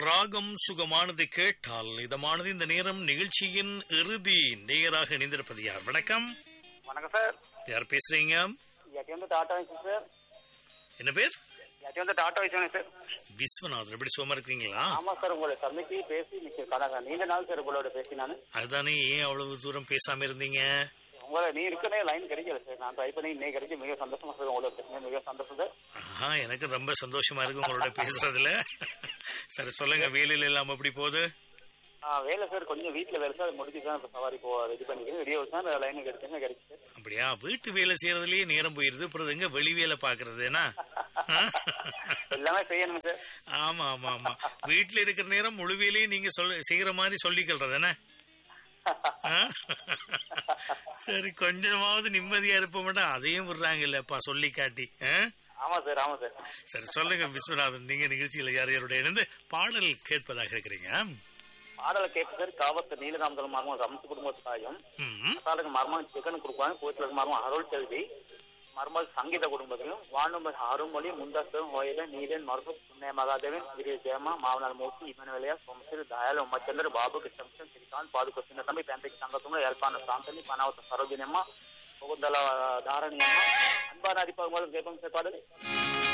ராகம் சுகமானது கேட்டால் இதமானது இந்த நேரம் நிகழ்ச்சியின் இறுதி நேயராக இணைந்திருப்பது யார் வணக்கம் வணக்கம் சார் யார் பேசுறீங்க யாட்டி வந்து டாட்டா வைசன் சார் என்ன பேர் யாட்டி வந்து டாட்டா வைசன் சார் விஸ்வநாதன் எப்படி சுகமா இருக்கிறீங்களா ஆமா சார் உங்களை சந்திச்சு பேசி இன்னைக்கு கணக்கு நீண்ட நாள் சார் உங்களோட பேசி நான் அதுதானே ஏன் அவ்வளவு தூரம் பேசாம இருந்தீங்க உங்களை நீ இருக்கனே லைன் கிடைக்கல சார் நான் ட்ரை பண்ணி இன்னைக்கு கிடைச்சி மிக சந்தோஷமா சார் உங்களோட பேசுனேன் மிக சந்தோஷம் சார் ஆஹா எனக்கு ரொம்ப சந்தோஷமா இருக்கு உங்களோட பேசுறதுல சரி சொல்லுங்க வேலையில எல்லாம் எப்படி போகுது ஆ வேலை சார் கொஞ்சம் வீட்டில் வேலை சார் முடிஞ்சு தான் இப்போ சவாரி போ ரெடி பண்ணிக்கிறேன் ரெடியாக வச்சு தான் லைனுக்கு எடுத்துங்க கிடைச்சி சார் அப்படியா வீட்டு வேலை செய்யறதுலயே நேரம் போயிருது அப்புறம் எங்க வெளி வேலை பாக்குறது என்ன எல்லாமே செய்யணும் சார் ஆமா ஆமா ஆமா வீட்டுல இருக்கிற நேரம் முழு வேலையும் நீங்க சொல்ல செய்யற மாதிரி சொல்லிக்கிறது என்ன ஆ? சரி கொஞ்சமாவது நிம்மதியா இருப்ப மாட்டோம் அதையும் விடுறாங்க இல்லப்பா சொல்லி காட்டி ஆ? ஆமா சார் ஆமா சார் சரி சொல்லுங்க விஸ்வநாதன் நீங்க நிகழ்ச்சியில யார் யாரோட இணைந்து பாடல் கேட்பதாக இருக்கிறீங்க பாடலை கேட்டு சார் காவத்து நீலகாந்தல் மர்மம் ரம்சு குடும்பத்தாயும் ம், மசாலுக்கு மர்மம் சிக்கன் கொடுப்பாங்க கோயிலுக்கு மர்மம் அருள் செல்வி மர்மல் சங்கீத குடும்பத்திலும் வானுமல் அருள்மொழி முந்தாசம் ஹோயிலன் நீலன் மருகு புண்ணிய மகாதேவன் கிரி ஜெயமா மாவனார் மூர்த்தி இமனவெளியா சோமசிறு தயால உம்மச்சந்திர பாபு கிருஷ்ணன் శ్రీకాంత్ పాదుక చిన్న తమ్మి పెంపకి సంగతంలో ఏర్పాటు ప్రాంతాన్ని పనావత సరోజినమ్మ ముకుందల ధారణి అమ్మ అన్బానాది పగమలు దీపం చెప్పాలి